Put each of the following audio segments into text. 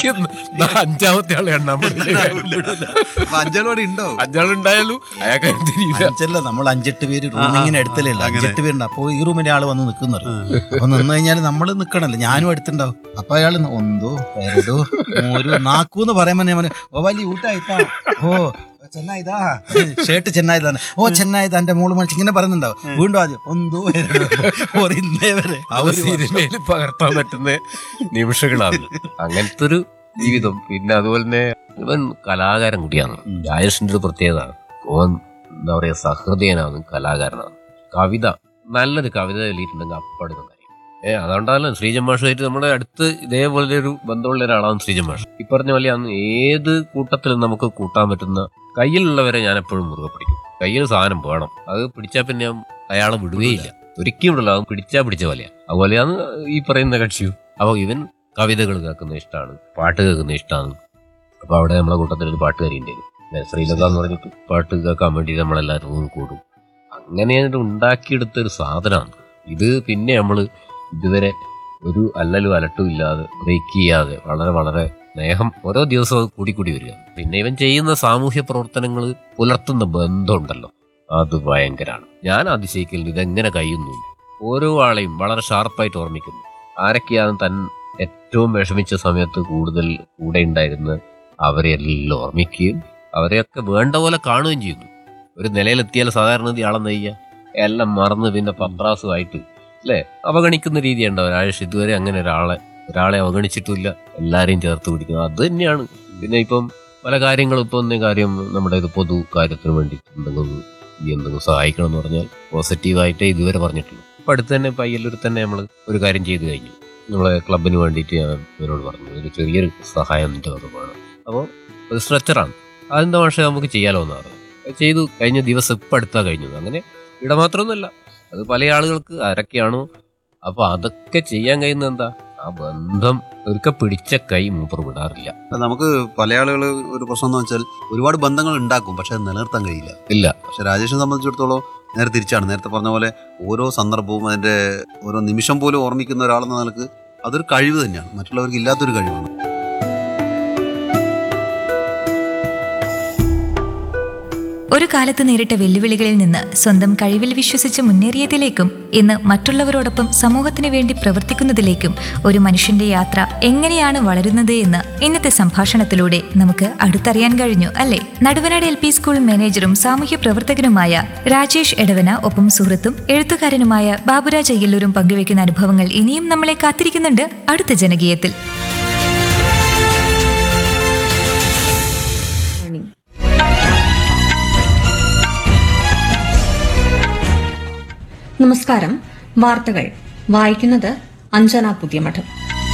എനിക്ക് ന- അഞ്ചാമത്തെ ആളെ എണ്ണാൻ പറ്റില്ല അപ്പൊ അഞ്ചാളോടെ ഉണ്ടോ അഞ്ചാളുണ്ടായാലും അയാൾക്ക് തിരിയില്ല അഞ്ചല്ല നമ്മൾ അഞ്ചെട്ട് പേര് റൂമിങ്ങനെ എടുത്തല്ലേ ഉള്ളൂ അഞ്ചെട്ട് പേരുണ്ട് അപ്പോൾ ഈ റൂമിന്റെ ആള് വന്ന് നിൽക്കുന്നത് അപ്പൊ നിന്ന് കഴിഞ്ഞാൽ നമ്മൾ നിൽക്കണല്ലോ ഞാനും അടുത്തുണ്ടാവും അപ്പൊ അയാൾ ഒന്തോ എരടോ ഒരു നാക്കൂന്ന് പറയുമ്പോ ഞാൻ പറഞ്ഞു, ഓ വലിയ ഊട്ടായിട്ടാ ഓ ചെന്നായിതാ ഷർട്ട് ചെന്നായിതാണ് ഓ ചെന്നായിതാ എന്റെ മോള് മനുഷ്യ ഇങ്ങനെ പറയുന്നുണ്ടാവും വീണ്ടും ആദ്യം ഒന്തോ എരടോ ഒരു ഇന്നേ വരെ ആ അത് ഒരു വർഷം. സിനിമയിൽ പകർത്താൻ പറ്റുന്ന നിമിഷങ്ങളാണ് അങ്ങനത്തെ ഒരു ജീവിതം പിന്നെ അതുപോലെ തന്നെ ഇവൻ കലാകാരൻ കൂടിയാണ് രാജേഷിന്റെ ഒരു പ്രത്യേകത ഓൻ എന്താ പറയാ സഹൃദയനാണ് കലാകാരനാണ് കവിത നല്ലൊരു കവിത എഴുതിയിട്ടുണ്ടെങ്കിൽ അപ്പടുന്ന കാര്യം ഏ അതുകൊണ്ടാണല്ലോ ശ്രീജൻ മാഷുമായിട്ട് നമ്മുടെ അടുത്ത് ഇതേപോലെ ഒരു ബന്ധമുള്ള ഒരാളാണ് ശ്രീജൻ മാഷ് ഈ പറഞ്ഞ പോലെ അന്ന് ഏത് കൂട്ടത്തിലും നമുക്ക് കൂട്ടാൻ പറ്റുന്ന കയ്യിലുള്ളവരെ ഞാൻ എപ്പോഴും മുറുകെ പിടിക്കും കയ്യിൽ സാധനം വേണം അത് പിടിച്ചാൽ പിന്നെ അയാളെ വിടുകയില്ല ഒരിക്കലും ഉണ്ടല്ലോ അത് പിടിച്ചാ പിടിച്ച പോലെയാ അതുപോലെയാണ് ഈ പറയുന്ന കക്ഷിയും അപ്പൊ ഇവൻ കവിതകൾ കേൾക്കുന്ന ഇഷ്ടമാണ് പാട്ട് കേൾക്കുന്ന ഇഷ്ടമാണ് അപ്പൊ അവിടെ നമ്മളെ കൂട്ടത്തിൽ ഒരു പാട്ടുകാരി ഉണ്ടായിരുന്നു ശ്രീലങ്ക എന്ന് പറഞ്ഞിട്ട് പാട്ട് കേൾക്കാൻ വേണ്ടി നമ്മളെല്ലാവരും കൂടും അങ്ങനെ അങ്ങട് ഉണ്ടാക്കിയെടുത്ത ഒരു സാധനമാണ് ഇത് പിന്നെ നമ്മൾ ഇതുവരെ ഒരു അല്ലലും അലട്ടും ഇല്ലാതെ ബ്രേക്ക് ചെയ്യാതെ വളരെ വളരെ സ്നേഹം ഓരോ ദിവസവും അത് കൂടി കൂടി വരിക പിന്നെ ഇവൻ ചെയ്യുന്ന സാമൂഹ്യ പ്രവർത്തനങ്ങൾ പുലർത്തുന്ന ബന്ധമുണ്ടല്ലോ അത് ഭയങ്കരമാണ് ഞാൻ അതിശയിക്കലുണ്ട് ഇതെങ്ങനെ കഴിയുന്നു ഓരോ ആളെയും വളരെ ഷാർപ്പായിട്ട് ഓർമ്മിക്കുന്നു ആരൊക്കെയാണ് തൻ ഏറ്റവും വിഷമിച്ച സമയത്ത് കൂടുതൽ കൂടെ ഉണ്ടായിരുന്ന അവരെ എല്ലാം ഓർമ്മിക്കുകയും അവരെയൊക്കെ വേണ്ട പോലെ കാണുകയും ചെയ്യുന്നു ഒരു നിലയിലെത്തിയാൽ സാധാരണ ഇയാളെ നെയ്യ എല്ലാം മറന്ന് പിന്നെ പത്രാസുമായിട്ട് അല്ലേ അവഗണിക്കുന്ന രീതിയുണ്ട് ഒരാഴ്ച ഇതുവരെ അങ്ങനെ ഒരാളെ ഒരാളെ അവഗണിച്ചിട്ടില്ല എല്ലാരെയും ചേർത്ത് പിടിക്കുന്നത് അത് തന്നെയാണ് പിന്നെ ഇപ്പം പല കാര്യങ്ങളും ഇപ്പൊ ഒന്നേ കാര്യം നമ്മുടെ ഇത് പൊതു കാര്യത്തിന് വേണ്ടി എന്തെങ്കിലും ഈ എന്തെങ്കിലും സഹായിക്കണം എന്ന് പറഞ്ഞാൽ പോസിറ്റീവായിട്ടേ ഇതുവരെ പറഞ്ഞിട്ടുള്ളൂ അപ്പൊ അടുത്ത് തന്നെ ഇപ്പൊ അയ്യല്ലൂർ തന്നെ നമ്മൾ ഒരു കാര്യം ചെയ്തു കഴിഞ്ഞു നമ്മളെ ക്ലബിന് വേണ്ടിയിട്ട് ഞാൻ ഇവരോട് പറഞ്ഞു ഒരു ചെറിയൊരു സഹായം എൻ്റെ വക വേണം അപ്പോൾ ഒരു സ്ട്രെച്ചറാണ് അതെന്താ പക്ഷേ നമുക്ക് ചെയ്യാലോ എന്ന് പറഞ്ഞു അത് ചെയ്തു കഴിഞ്ഞ ദിവസം ഇപ്പം അടുത്താ കഴിഞ്ഞത് അങ്ങനെ ഇവിടെ മാത്രമൊന്നുമല്ല അത് പല ആളുകൾക്ക് ആരൊക്കെയാണോ അപ്പൊ അതൊക്കെ ചെയ്യാൻ കഴിയുന്നത് എന്താ ആ ബന്ധം ഒരിക്കൽ പിടിച്ച കൈ മൂപ്പർ വിടാറില്ല അത് നമുക്ക് പല ആളുകൾ ഒരു പ്രശ്നം എന്ന് വെച്ചാൽ ഒരുപാട് ബന്ധങ്ങൾ ഉണ്ടാക്കും പക്ഷെ അത് നിലനിർത്താൻ കഴിയില്ല ഇല്ല പക്ഷെ രാജേഷിനെ സംബന്ധിച്ചിടത്തോളം നേരെ തിരിച്ചാണ് നേരത്തെ പറഞ്ഞ പോലെ ഓരോ സന്ദർഭവും അതിന്റെ ഓരോ നിമിഷം പോലും ഓർമ്മിക്കുന്ന ഒരാളെന്ന നിലക്ക് അതൊരു കഴിവ് തന്നെയാണ് മറ്റുള്ളവർക്ക് ഇല്ലാത്തൊരു കഴിവാണ് ഒരു കാലത്ത് നേരിട്ട വെല്ലുവിളികളിൽ നിന്ന് സ്വന്തം കഴിവിൽ വിശ്വസിച്ച് മുന്നേറിയതിലേക്കും ഇന്ന് മറ്റുള്ളവരോടൊപ്പം സമൂഹത്തിനു വേണ്ടി പ്രവർത്തിക്കുന്നതിലേക്കും ഒരു മനുഷ്യന്റെ യാത്ര എങ്ങനെയാണ് വളരുന്നത് എന്ന് ഇന്നത്തെ സംഭാഷണത്തിലൂടെ നമുക്ക് അടുത്തറിയാൻ കഴിഞ്ഞു അല്ലേ നടുവനാട് എൽ പി സ്കൂൾ മാനേജറും സാമൂഹ്യ പ്രവർത്തകനുമായ രാജേഷ് എടവന ഒപ്പം സുഹൃത്തും എഴുത്തുകാരനുമായ ബാബുരാജ് അയ്യല്ലൂരും പങ്കുവയ്ക്കുന്ന അനുഭവങ്ങൾ ഇനിയും നമ്മളെ കാത്തിരിക്കുന്നുണ്ട് അടുത്ത ജനകീയത്തിൽ നമസ്കാരം വാർത്തകൾ വായിക്കുന്നത് അഞ്ജന പുതിയമഠം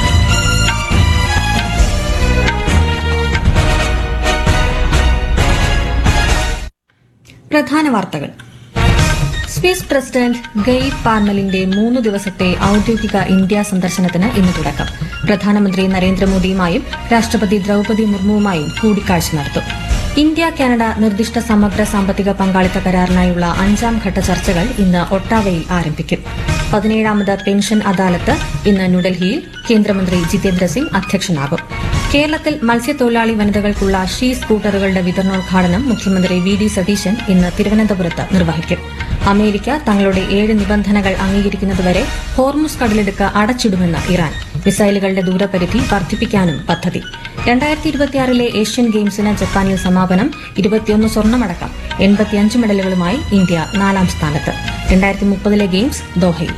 പ്രധാന വാർത്തകൾ സ്വിസ് പ്രസിഡന്റ് ഗെയ് പാർമലിന്റെ മൂന്ന് ദിവസത്തെ ഔദ്യോഗിക ഇന്ത്യ സന്ദർശനത്തിന് ഇന്ന് തുടക്കം പ്രധാനമന്ത്രി നരേന്ദ്രമോദിയുമായും രാഷ്ട്രപതി ദ്രൌപതി മുർമുവുമായും കൂടിക്കാഴ്ച നടത്തും ഇന്ത്യ കാനഡ നിർദ്ദിഷ്ട സമഗ്ര സാമ്പത്തിക പങ്കാളിത്ത കരാറിനായുള്ള അഞ്ചാം ഘട്ട ചർച്ചകൾ ഇന്ന് ഒട്ടാവയിൽ ആരംഭിക്കും പതിനേഴാമത് പെൻഷൻ അദാലത്ത് ഇന്ന് ന്യൂഡൽഹിയിൽ കേന്ദ്രമന്ത്രി ജിതേന്ദ്ര സിംഗ് അധ്യക്ഷനാകും കേരളത്തിൽ മത്സ്യത്തൊഴിലാളി വനിതകൾക്കുള്ള ഷീ സ്കൂട്ടറുകളുടെ വിതരണോദ്ഘാടനം മുഖ്യമന്ത്രി വി ഡി സതീശൻ ഇന്ന് തിരുവനന്തപുരത്ത് നിർവഹിക്കും അമേരിക്ക തങ്ങളുടെ ഏഴ് നിബന്ധനകൾ അംഗീകരിക്കുന്നതുവരെ ഹോർമുസ് കടലിടുക്ക് അടച്ചിടുമെന്ന് ഇറാൻ മിസൈലുകളുടെ ദൂരപരിധി വർദ്ധിപ്പിക്കാനും പദ്ധതി രണ്ടായിരത്തി ഇരുപത്തിയാറിലെ ഏഷ്യൻ ഗെയിംസിന് ജപ്പാനിൽ സമാപനം ഇരുപത്തിയൊന്ന് സ്വർണ്ണമടക്കം എൺപത്തിയഞ്ച് മെഡലുകളുമായി ഇന്ത്യ നാലാം സ്ഥാനത്ത് രണ്ടായിരത്തി മുപ്പതിലെ ഗെയിംസ് ദോഹയിൽ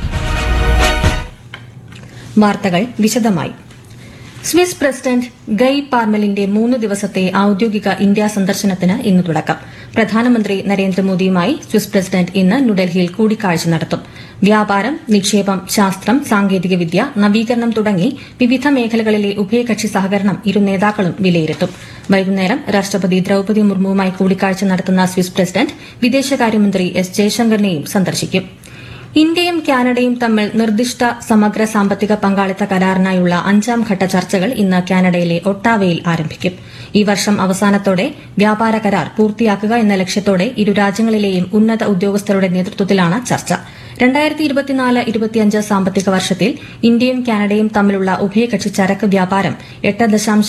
വാർത്തകൾ വിശദമായി സ്വിസ് പ്രസിഡന്റ് ഗയ് പാർമലിന്റെ മൂന്ന് ദിവസത്തെ ഔദ്യോഗിക ഇന്ത്യ സന്ദർശനത്തിന് ഇന്ന് തുടക്കം പ്രധാനമന്ത്രി നരേന്ദ്രമോദിയുമായി സ്വിസ് പ്രസിഡന്റ് ഇന്ന് ന്യൂഡൽഹിയിൽ കൂടിക്കാഴ്ച നടത്തും വ്യാപാരം നിക്ഷേപം ശാസ്ത്രം സാങ്കേതികവിദ്യ നവീകരണം തുടങ്ങി വിവിധ മേഖലകളിലെ ഉഭയകക്ഷി സഹകരണം ഇരു നേതാക്കളും വിലയിരുത്തും വൈകുന്നേരം രാഷ്ട്രപതി ദ്രൌപതി മുർമുവുമായി കൂടിക്കാഴ്ച നടത്തുന്ന സ്വിസ് പ്രസിഡന്റ് വിദേശകാര്യമന്ത്രി എസ് ജയശങ്കറിനെയും സന്ദർശിക്കും ഇന്ത്യയും കാനഡയും തമ്മിൽ നിർദ്ദിഷ്ട സമഗ്ര സാമ്പത്തിക പങ്കാളിത്ത കരാറിനായുള്ള അഞ്ചാം ഘട്ട ചർച്ചകൾ ഇന്ന് കാനഡയിലെ ഒട്ടാവയിൽ ആരംഭിക്കും ഈ വർഷം അവസാനത്തോടെ വ്യാപാര കരാർ പൂർത്തിയാക്കുക എന്ന ലക്ഷ്യത്തോടെ ഇരു രാജ്യങ്ങളിലെയും ഉന്നത ഉദ്യോഗസ്ഥരുടെ നേതൃത്വത്തിലാണ് ചർച്ച രണ്ടായിരത്തി ഇരുപത്തിനാല് ഇരുപത്തിയഞ്ച് സാമ്പത്തിക വർഷത്തിൽ ഇന്ത്യയും കാനഡയും തമ്മിലുള്ള ഉഭയകക്ഷി ചരക്ക് വ്യാപാരം എട്ട് ദശാംശം